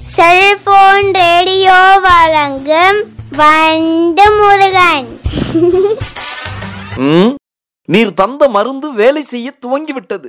cellphone radio வழங்கும் வண்டு முருகன் ம், நீர் தந்த மருந்து வேலை செய்ய துவங்கிவிட்டது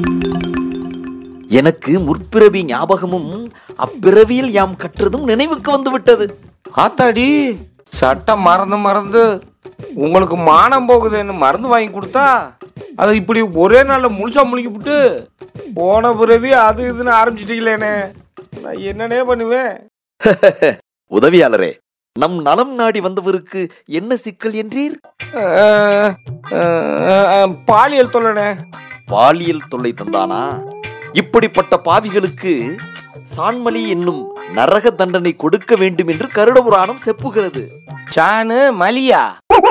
எனக்கு முற்பிறவி ஞாபகமும் அப்பிறவியில் யாம் கற்றதும் நினைவுக்கு வந்து விட்டது ஆத்தாடி சட்டம் மறந்து மறந்து உங்களுக்கு மானம் போகுதுன்னு மருந்து வாங்கி கொடுத்தா அதை இப்படி ஒரே நாள்ல முழுசா முழுக்கிவிட்டு போன பிறவி அது இதுன்னு ஆரம்பிச்சிட்டீங்களேனே நான் என்னனே பண்ணுவேன் உதவியாளரே நம் நலம் நாடி வந்தவருக்கு என்ன சிக்கல் என்றீர் அஹ், அஹ், அஹ், பாலியல் தொல்லனே பாலியல் தொல்லை தந்தானா இப்படிப்பட்ட பாவிகளுக்கு சான்மலி என்னும் நரக தண்டனை கொடுக்க வேண்டும் என்று கருட புராணம் செப்புகிறது சானு மலியா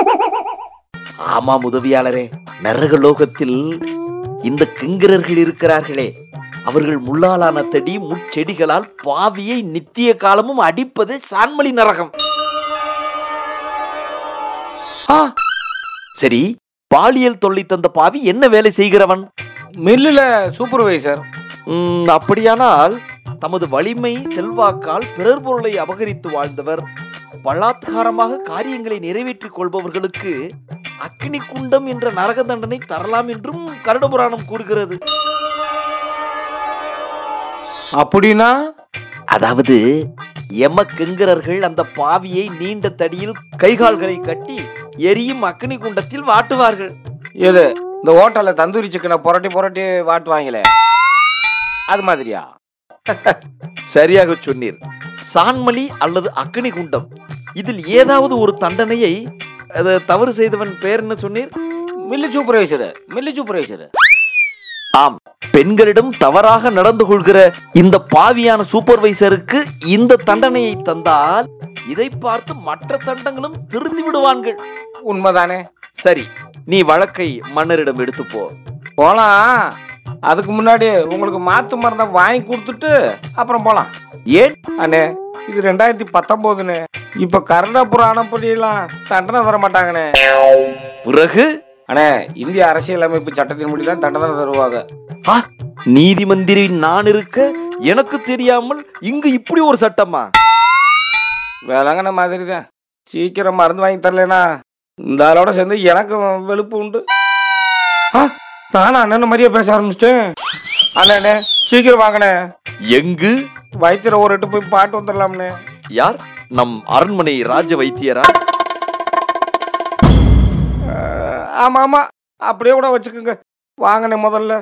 ஆமாம் உதவியாளரே நரக லோகத்தில் இந்த கிங்கரர்கள் இருக்கிறார்களே அவர்கள் முள்ளாலான தடி முட்செடிகளால் பாவியை நித்திய காலமும் அடிப்பதே சான்மலி நரகம் ஆ, சரி பாலியல் தொல்லை தந்த பாவி என்ன வேலை செய்கிறவன் மில்லுல சூப்பர்வைசர் ம், அப்படியானால் தமது வலிமை செல்வாக்கால் பிறர் பொருளை அபகரித்து வாழ்ந்தவர் பலாத்காரமாக காரியங்களை நிறைவேற்றிக் கொள்பவர்களுக்கு அக்னி குண்டம் என்ற நரக தண்டனை தரலாம் என்றும் கருடபுராணம் கூறுகிறது அப்படின்னா அதாவது எமக்கெங்கிறர்கள் அந்த பாவியை நீண்ட தடியில் கைகால்களை கட்டி எரியும் அக்னி குண்டத்தில் வாட்டுவார்கள் எது இந்த ஹோட்டல்ல தந்தூரி சிக்கனை புரட்டி புரட்டி வாட்டுவாங்களே அது மாதிரியா சரியாக சொன்னீர் சான்மலி அல்லது அக்னி குண்டம் இதில் ஏதாவது ஒரு தண்டனையை அது தவறு செய்தவன் பேர் என்ன சொன்னீர் மில்லு சூப்பர்வைசர் மில்லு சூப்பர்வைசர் ஆம் பெண்களிடம் தவறாக நடந்து கொள்கிற இந்த பாவியான சூப்பர்வைசருக்கு இந்த தண்டனையை தந்தால் இதை பார்த்து மற்ற தண்டங்களும் திருந்தி விடுவான்கள் உண்மைதானே சரி நீ வழக்கை மன்னரிடம் எடுத்து போ போலாம் அதுக்கு முன்னாடி உங்களுக்கு மாத்து மருந்தை வாங்கி கொடுத்துட்டு அப்புறம் போலாம் ஏன் அண்ணே இது ரெண்டாயிரத்தி பத்தொன்பதுண்ணே இப்ப கருண புராணம் படியெல்லாம் தண்டனை தர மாட்டாங்கண்ணே பிறகு அண்ணே இந்திய அரசியலமைப்பு சட்டத்தின்படி தான் தண்டனை தருவாங்க ஆ, நீதி மந்திரி நான் இருக்க எனக்கு தெரியாமல் இங்கு இப்படி ஒரு சட்டமா வேளாங்கண்ண மாதிரி தான் சீக்கிரம் மருந்து வாங்கி தரலனா இந்த ஆளோட சேர்ந்து எனக்கு வெளுப்பு உண்டு ஆ, நானும் அண்ணன் மாதிரியே பேச ஆரம்பிச்சிட்டேன் அண்ணே சீக்கிரம் வாங்கண்ணே எங்கு வயிற்றுல ஒரு எட்டு போய் பாட்டு வந்துடலாம்ண்ணே யார் நம் அரண்மனை ராஜ வைத்தியரா அஹ், ஆமா ஆமா அப்படியே கூட வச்சுக்கோங்க வாங்கண்ணே முதல்ல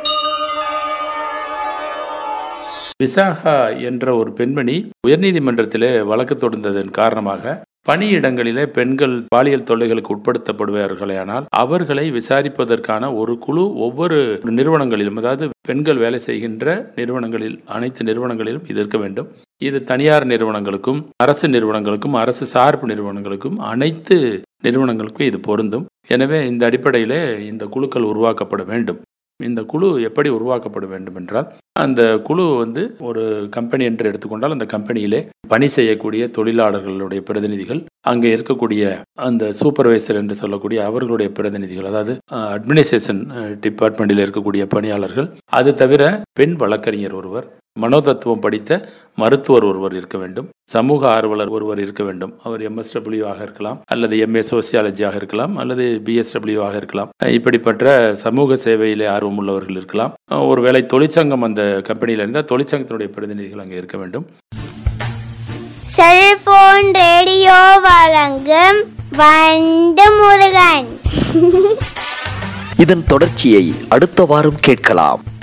விசாகா என்ற ஒரு பெண்மணி உயர்நீதிமன்றத்திலே வழக்கு தொடர்ந்ததன் காரணமாக பணியிடங்களிலே பெண்கள் பாலியல் தொல்லைகளுக்கு உட்படுத்தப்படுவார்களேயானால் அவர்களை விசாரிப்பதற்கான ஒரு குழு ஒவ்வொரு நிறுவனங்களிலும் அதாவது பெண்கள் வேலை செய்கின்ற நிறுவனங்களில் அனைத்து நிறுவனங்களிலும் இது இருக்க வேண்டும் இது தனியார் நிறுவனங்களுக்கும் அரசு நிறுவனங்களுக்கும் அரசு சார்பு நிறுவனங்களுக்கும் அனைத்து நிறுவனங்களுக்கும் இது பொருந்தும் எனவே இந்த அடிப்படையிலே இந்த குழுக்கள் உருவாக்கப்பட வேண்டும் இந்த குழு எப்படி உருவாக்கப்பட வேண்டும் என்றால் அந்த குழு வந்து ஒரு கம்பெனி என்று எடுத்துக்கொண்டால் அந்த கம்பெனியிலே பணி செய்யக்கூடிய தொழிலாளர்களுடைய பிரதிநிதிகள் அங்கே இருக்கக்கூடிய அந்த சூப்பர்வைசர் என்று சொல்லக்கூடிய அவர்களுடைய பிரதிநிதிகள் அதாவது அட்மினிஸ்ட்ரேஷன் டிபார்ட்மெண்ட்டில் இருக்கக்கூடிய பணியாளர்கள் அது தவிர பெண் வழக்கறிஞர் ஒருவர் மனோதத்துவம் படித்த மருத்துவர் ஒருவர் இருக்க வேண்டும் சமூக ஆர்வலர் ஒருவர் இருக்க வேண்டும் அவர் எம்எஸ்டபிள்யூ ஆக இருக்கலாம் அல்லது எம்ஏ சோசியாலஜியாக இருக்கலாம் அல்லது பிஎஸ்டபிள்யூ ஆக இருக்கலாம் இப்படிப்பட்ட சமூக சேவையிலே ஆர்வம் உள்ளவர்கள் இருக்கலாம் ஒருவேளை தொழிற்சங்கம் அந்த கம்பெனியில் இருந்தால் தொழிற்சங்கத்தினுடைய பிரதிநிதிகள் அங்கே இருக்க வேண்டும் செல்போன் ரேடியோ வழங்கும் வண்டு முருகன் இதன் தொடர்ச்சியை அடுத்த வாரம் கேட்கலாம்